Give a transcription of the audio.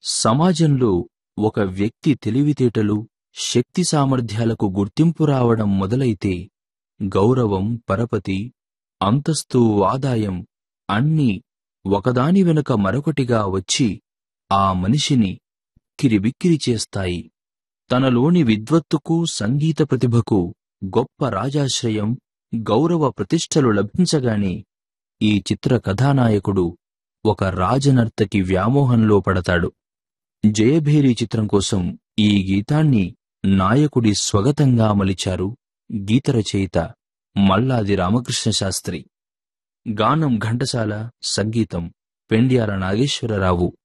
సమాజంలో ఒక వ్యక్తి తెలివితేటలు శక్తి సామర్థ్యాలకు గుర్తింపు రావడం మొదలైతే గౌరవం పరపతి అంతస్తు ఆదాయం అన్నీ ఒకదాని వెనుక మరొకటిగా వచ్చి ఆ మనిషిని కిరిబిక్కిరి చేస్తాయి తనలోని విద్వత్తుకు సంగీత ప్రతిభకు గొప్ప రాజాశ్రయం గౌరవ ప్రతిష్టలు లభించగానే ఈ చిత్ర కథానాయకుడు ఒక రాజనర్తకి వ్యామోహంలో పడతాడు జయభేరి చిత్రం కోసం ఈ గీతాన్ని నాయకుడి స్వగతంగా మలిచారు గీత రచయిత మల్లాది రామకృష్ణ శాస్త్రి గానం ఘంటసాల సంగీతం పెండ్యాల నాగేశ్వరరావు